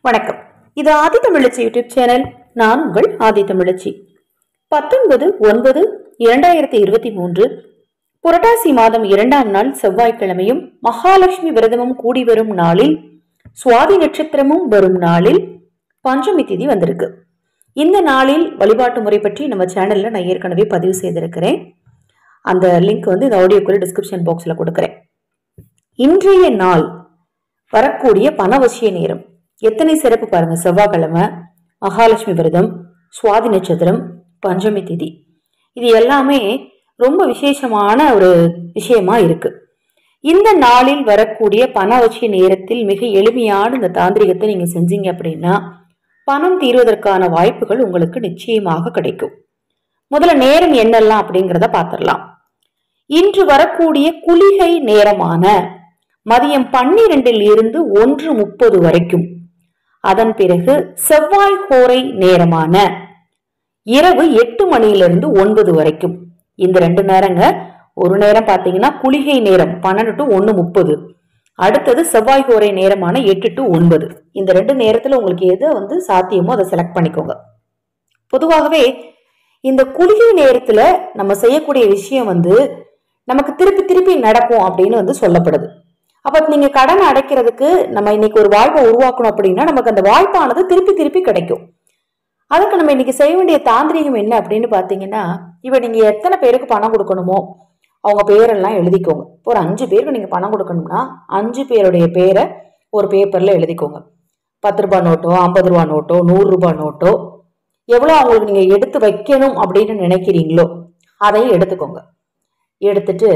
வணக்கம் இது ஆதி தமிழச்சி YouTube channel நான் உங்கள் ஆதி தமிழச்சி பத்தொன்பது ஒன்பது இரண்டாயிரத்தி இருபத்தி மூன்று புரட்டாசி மாதம் இரண்டாம் நாள் செவ்வாய்க்கிழமையும் மகாலட்சுமி விரதமும் கூடி வரும் நாளில் சுவாதி நட்சத்திரமும் வரும் நாளில் பஞ்சமி திதி வந்திருக்கு இந்த நாளில் வழிபாட்டு முறை பற்றி நம்ம சேனல்ல நான் ஏற்கனவே பதிவு செய்திருக்கிறேன் அந்த லிங்க் வந்து இந்த ஆடியோக்குள்ள டிஸ்கிரிப்ஷன் பாக்ஸில் கொடுக்குறேன் இன்றைய நாள் வரக்கூடிய பணவசிய நேரம் எத்தனை சிறப்பு பாருங்க செவ்வாய்க்கிழமை மகாலட்சுமி விரதம் சுவாதி நட்சத்திரம் பஞ்சமி திதி இது எல்லாமே ரொம்ப விசேஷமான ஒரு விஷயமா இருக்கு இந்த நாளில் வரக்கூடிய பணவசிய நேரத்தில் மிக எளிமையான இந்த தாந்திரிகத்தை நீங்க செஞ்சீங்க அப்படின்னா பணம் தீர்வதற்கான வாய்ப்புகள் உங்களுக்கு நிச்சயமாக கிடைக்கும் முதல்ல நேரம் என்னெல்லாம் அப்படிங்கிறத பார்த்துடலாம் இன்று வரக்கூடிய குளிகை நேரமான மதியம் பன்னிரெண்டில் இருந்து ஒன்று முப்பது வரைக்கும் அதன் பிறகு செவ்வாய் ஹோரை நேரமான இரவு எட்டு மணியிலிருந்து ஒன்பது வரைக்கும் இந்த ரெண்டு நேரங்க ஒரு நேரம் பார்த்தீங்கன்னா குளிகை நேரம் பன்னெண்டு டு ஒன்று முப்பது அடுத்தது செவ்வாய் ஹோரை நேரமான எட்டு டு ஒன்பது இந்த ரெண்டு நேரத்தில் உங்களுக்கு எது வந்து சாத்தியமோ அதை செலக்ட் பண்ணிக்கோங்க பொதுவாகவே இந்த குளிகை நேரத்துல நம்ம செய்யக்கூடிய விஷயம் வந்து நமக்கு திருப்பி திருப்பி நடக்கும் அப்படின்னு வந்து சொல்லப்படுது அப்ப நீங்க கடன் அடைக்கிறதுக்கு நம்ம இன்னைக்கு ஒரு வாய்ப்பை உருவாக்கணும் அப்படின்னா நமக்கு அந்த வாய்ப்பானது திருப்பி திருப்பி கிடைக்கும் அதுக்கு நம்ம இன்னைக்கு செய்ய வேண்டிய தாந்திரிகம் என்ன அப்படின்னு பாத்தீங்கன்னா இப்ப நீங்க எத்தனை பேருக்கு பணம் கொடுக்கணுமோ அவங்க பேரெல்லாம் எழுதிக்கோங்க இப்போ ஒரு அஞ்சு பேருக்கு நீங்க பணம் கொடுக்கணும்னா அஞ்சு பேருடைய பேரை ஒரு பேப்பர்ல எழுதிக்கோங்க பத்து ரூபாய் நோட்டோ ஐம்பது ரூபா நோட்டோ நூறு ரூபாய் நோட்டோ எவ்வளோ அவங்களுக்கு நீங்க எடுத்து வைக்கணும் அப்படின்னு நினைக்கிறீங்களோ அதையும் எடுத்துக்கோங்க எடுத்துட்டு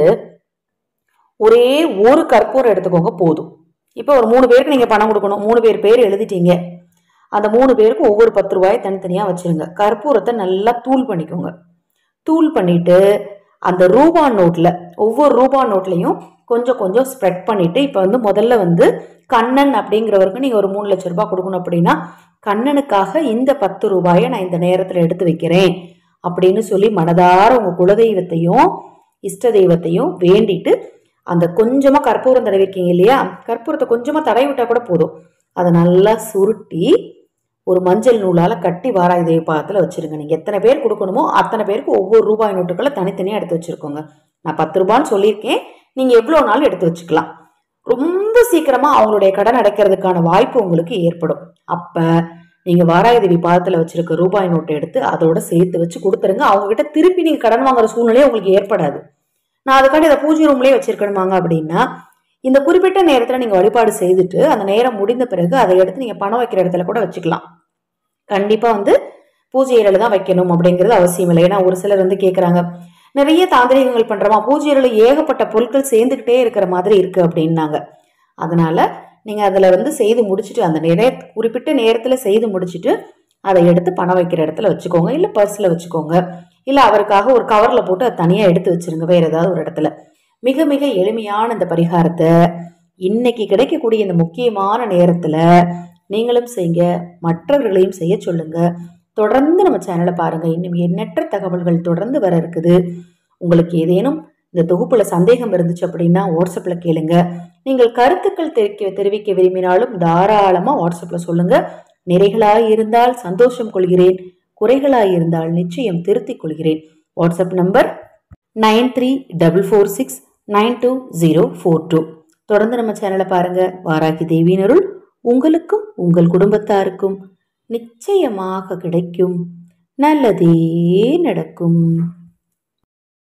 ஒரே ஒரு கற்பூரம் எடுத்துக்கோங்க போதும் இப்போ ஒரு மூணு பேருக்கு நீங்கள் பணம் கொடுக்கணும் மூணு பேர் பேர் எழுதிட்டீங்க அந்த மூணு பேருக்கு ஒவ்வொரு பத்து ரூபாயை தனித்தனியாக வச்சுருங்க கற்பூரத்தை நல்லா தூள் பண்ணிக்கோங்க தூள் பண்ணிட்டு அந்த ரூபா நோட்டில் ஒவ்வொரு ரூபா நோட்லையும் கொஞ்சம் கொஞ்சம் ஸ்ப்ரெட் பண்ணிட்டு இப்போ வந்து முதல்ல வந்து கண்ணன் அப்படிங்கிறவருக்கு நீங்கள் ஒரு மூணு லட்ச ரூபாய் கொடுக்கணும் அப்படின்னா கண்ணனுக்காக இந்த பத்து ரூபாயை நான் இந்த நேரத்தில் எடுத்து வைக்கிறேன் அப்படின்னு சொல்லி மனதார உங்கள் குலதெய்வத்தையும் இஷ்ட தெய்வத்தையும் வேண்டிட்டு அந்த கொஞ்சமாக கற்பூரம் தடவிருக்கீங்க இல்லையா கற்பூரத்தை கொஞ்சமாக தடவி விட்டால் கூட போதும் அதை நல்லா சுருட்டி ஒரு மஞ்சள் நூலால் கட்டி வாராய் தெய்வத்தில் வச்சுருங்க நீங்கள் எத்தனை பேர் கொடுக்கணுமோ அத்தனை பேருக்கு ஒவ்வொரு ரூபாய் நோட்டுக்களை தனித்தனியாக எடுத்து வச்சுருக்கோங்க நான் பத்து ரூபான்னு சொல்லியிருக்கேன் நீங்கள் எவ்வளோ நாள் எடுத்து வச்சுக்கலாம் ரொம்ப சீக்கிரமாக அவங்களுடைய கடன் அடைக்கிறதுக்கான வாய்ப்பு உங்களுக்கு ஏற்படும் அப்போ நீங்கள் வாராயதேவி பாதத்தில் வச்சிருக்க ரூபாய் நோட்டை எடுத்து அதோட சேர்த்து வச்சு கொடுத்துருங்க அவங்ககிட்ட திருப்பி நீங்கள் கடன் வாங்குற சூழ்நிலையே உங்களுக்கு ஏற்படாது நான் அதுக்காண்டி இதை பூஜை ரூம்லேயே வச்சிருக்கணுமாங்க அப்படின்னா இந்த குறிப்பிட்ட நேரத்தில் நீங்கள் வழிபாடு செய்துட்டு அந்த நேரம் முடிந்த பிறகு அதை எடுத்து நீங்கள் பணம் வைக்கிற இடத்துல கூட வச்சுக்கலாம் கண்டிப்பாக வந்து பூஜை அறையில் தான் வைக்கணும் அப்படிங்கிறது அவசியம் இல்லை ஏன்னா ஒரு சிலர் வந்து கேட்குறாங்க நிறைய தாந்திரிகங்கள் பண்ணுறோமா பூஜை அறையில் ஏகப்பட்ட பொருட்கள் சேர்ந்துக்கிட்டே இருக்கிற மாதிரி இருக்குது அப்படின்னாங்க அதனால நீங்கள் அதில் வந்து செய்து முடிச்சுட்டு அந்த நேர குறிப்பிட்ட நேரத்தில் செய்து முடிச்சுட்டு அதை எடுத்து பணம் வைக்கிற இடத்துல வச்சுக்கோங்க இல்லை பர்ஸில் வச்சுக்கோங்க இல்லை அவருக்காக ஒரு கவரில் போட்டு அதை தனியாக எடுத்து வச்சிருங்க வேறு ஏதாவது ஒரு இடத்துல மிக மிக எளிமையான இந்த பரிகாரத்தை இன்னைக்கு கிடைக்கக்கூடிய இந்த முக்கியமான நேரத்தில் நீங்களும் செய்யுங்க மற்றவர்களையும் செய்ய சொல்லுங்க தொடர்ந்து நம்ம சேனலை பாருங்க இன்னும் எண்ணற்ற தகவல்கள் தொடர்ந்து வர இருக்குது உங்களுக்கு ஏதேனும் இந்த தொகுப்புல சந்தேகம் இருந்துச்சு அப்படின்னா வாட்ஸ்அப்ல கேளுங்க நீங்கள் கருத்துக்கள் தெரிவிக்க தெரிவிக்க விரும்பினாலும் தாராளமா வாட்ஸ்அப்ல சொல்லுங்க நிறைகளாய் இருந்தால் சந்தோஷம் கொள்கிறேன் குறைகளாய் இருந்தால் நிச்சயம் திருத்திக் கொள்கிறேன் WhatsApp number nine three double four six nine two zero four two தொடர்ந்து நம்ம சேனலை பாருங்க வாராகி தேவியின் அருள் உங்களுக்கும் உங்கள் குடும்பத்தாருக்கும் நிச்சயமாக கிடைக்கும் நல்லதே நடக்கும்